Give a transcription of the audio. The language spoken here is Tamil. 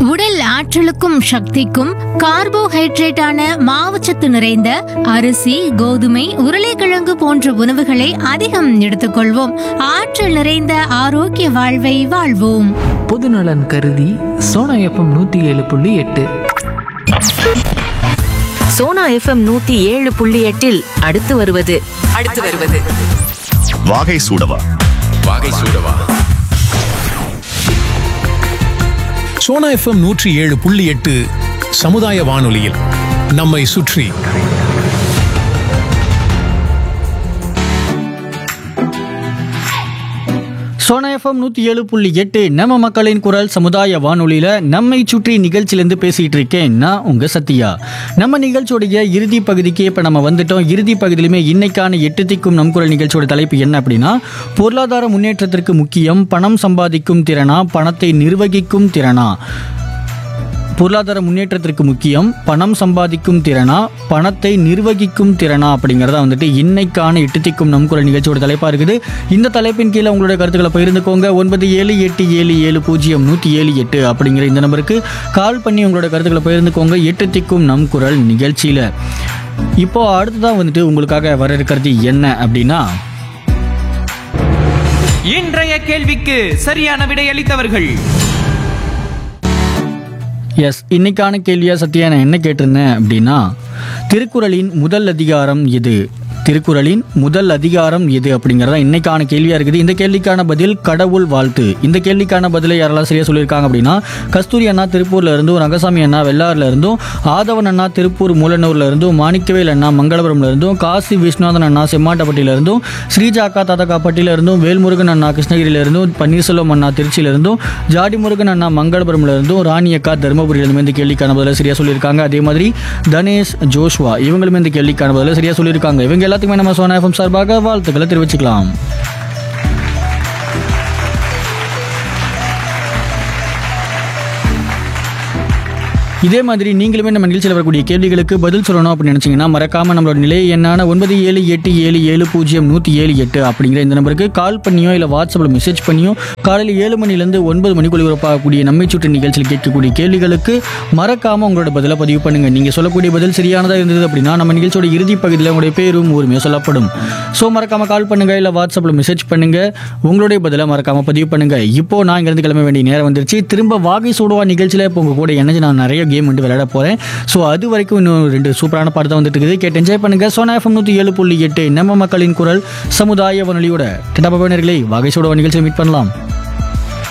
உடல் ஆற்றலுக்கும் சக்திக்கும் கார்போஹைட்ரேட்டான மாவுச்சத்து நிறைந்த அரிசி கோதுமை உருளைக்கிழங்கு போன்ற உணவுகளை அதிகம் எடுத்துக்கொள்வோம் ஆற்றல் நிறைந்த ஆரோக்கிய வாழ்வை வாழ்வோம் பொதுநலன் கருதி சோனா எஃப்எம் நூற்றி ஏழு புள்ளி எட்டு சோனா எஃப்எம் நூத்தி ஏழு புள்ளி எட்டில் அடுத்து வருவது அடுத்து வருவது வாகை சூடவா வாகை சூடவா சோனா எஃப்எம் நூற்றி ஏழு புள்ளி எட்டு சமுதாய வானொலியில் நம்மை சுற்றி சோனா எஃப்எம் நூற்றி ஏழு புள்ளி எட்டு நம்ம மக்களின் குரல் சமுதாய வானொலியில் நம்மை சுற்றி நிகழ்ச்சியிலேருந்து பேசிகிட்டு இருக்கேன் நான் உங்கள் சத்யா நம்ம நிகழ்ச்சியோடைய இறுதி பகுதிக்கு இப்போ நம்ம வந்துட்டோம் இறுதி பகுதியிலுமே இன்னைக்கான எட்டு திக்கும் நம் குரல் நிகழ்ச்சியோட தலைப்பு என்ன அப்படின்னா பொருளாதார முன்னேற்றத்திற்கு முக்கியம் பணம் சம்பாதிக்கும் திறனா பணத்தை நிர்வகிக்கும் திறனா பொருளாதார முன்னேற்றத்திற்கு முக்கியம் பணம் சம்பாதிக்கும் திறனா பணத்தை நிர்வகிக்கும் திறனா அப்படிங்கிறத வந்துட்டு இன்னைக்கான எட்டுத்திக்கும் நம் குரல் நிகழ்ச்சியோட தலைப்பாக இருக்குது இந்த தலைப்பின் கீழே உங்களுடைய கருத்துக்களை பகிர்ந்துக்கோங்க ஒன்பது ஏழு எட்டு ஏழு ஏழு பூஜ்ஜியம் நூற்றி ஏழு எட்டு அப்படிங்கிற இந்த நம்பருக்கு கால் பண்ணி உங்களோட கருத்துக்களை பகிர்ந்துக்கோங்க எட்டுத்திக்கும் நம் குரல் நிகழ்ச்சியில் இப்போ அடுத்ததான் வந்துட்டு உங்களுக்காக வர இருக்கிறது என்ன அப்படின்னா இன்றைய கேள்விக்கு சரியான விடையளித்தவர்கள் எஸ் இன்னைக்கான கேள்வியா சத்யா நான் என்ன கேட்டிருந்தேன் அப்படின்னா திருக்குறளின் முதல் அதிகாரம் எது திருக்குறளின் முதல் அதிகாரம் எது அப்படிங்கிறதா இன்னைக்கான கேள்வியா இருக்குது இந்த கேள்விக்கான பதில் கடவுள் வாழ்த்து இந்த கேள்விக்கான பதிலை யாரெல்லாம் சரியா சொல்லியிருக்காங்க அப்படின்னா கஸ்தூரி அண்ணா திருப்பூர்ல இருந்தும் ரங்கசாமி அண்ணா வெள்ளாறுல இருந்தும் ஆதவன் அண்ணா திருப்பூர் மூலனூர்ல இருந்தும் மாணிக்கவேல் அண்ணா மங்களபுரம்ல இருந்தும் காசி விஸ்வநாதன் அண்ணா செம்மாட்டப்பட்டியில இருந்தும் ஸ்ரீஜா அக்கா தாத்தக்காப்பட்டியில இருந்தும் வேல்முருகன் அண்ணா கிருஷ்ணகிரியில இருந்தும் பன்னீர்செல்வம் அண்ணா திருச்சியில இருந்தும் ஜாடி முருகன் அண்ணா மங்களபுரம்ல இருந்தும் ராணி அக்கா தருமபுரியில இருந்து இந்த கேள்விக்கான பதில சரியா சொல்லியிருக்காங்க அதே மாதிரி தனேஷ் ஜோஷ்வா இவங்களுமே இந்த கேள்விக்கான பதில சரியா சொல்லியிருக்காங்க இவங்க எல்லாத்துக்குமே நம்ம சோனா எஃப்எம் சார்பாக வாழ்த்துக்களை தெரிவிச்சுக்கலாம் இதே மாதிரி நீங்களுமே நம்ம நிகழ்ச்சியில் வரக்கூடிய கேள்விகளுக்கு பதில் சொல்லணும் அப்படின்னு நினச்சிங்கன்னா மறக்காம நம்மளோட நிலைய எண்ணான ஒன்பது ஏழு எட்டு ஏழு ஏழு பூஜ்ஜியம் நூற்றி ஏழு எட்டு அப்படிங்கிற இந்த நம்பருக்கு கால் பண்ணியோ இல்லை வாட்ஸ்அப்பில் மெசேஜ் பண்ணியோ காலையில் ஏழு மணிலேருந்து ஒன்பது மணிக்கு ஒளிபரப்பாகக்கூடிய நம்மை சுற்றி நிகழ்ச்சியில் கேட்கக்கூடிய கேள்விகளுக்கு மறக்காம உங்களோட பதிலை பதிவு பண்ணுங்க நீங்கள் சொல்லக்கூடிய பதில் சரியானதாக இருந்தது அப்படின்னா நம்ம நிகழ்ச்சியோட இறுதி பகுதியில் உங்களுடைய பேரும் ஊருமே சொல்லப்படும் ஸோ மறக்காம கால் பண்ணுங்க இல்லை வாட்ஸ்அப்பில் மெசேஜ் பண்ணுங்க உங்களுடைய பதிலை மறக்காம பதிவு பண்ணுங்க இப்போ நான் இங்கிருந்து கிளம்ப வேண்டிய நேரம் வந்துருச்சு திரும்ப வாகை சூடுவா நிகழ்ச்சியில் இப்போ உங்க கூட இணைஞ்சு நான் நிறைய கேம் வந்து விளையாட போறேன் ஸோ அது வரைக்கும் இன்னும் ரெண்டு சூப்பரான பாட்டு தான் வந்துட்டு இருக்குது கேட்டு என்ஜாய் பண்ணுங்க சோனா எஃப்எம் நூற்றி ஏழு புள்ளி எட்டு நம்ம மக்களின் குரல் சமுதாய வானொலியோட கிட்டப்ப நேர்களே வாகை சூடுவா நிகழ்ச்சியில் மீட் பண்ணலாம்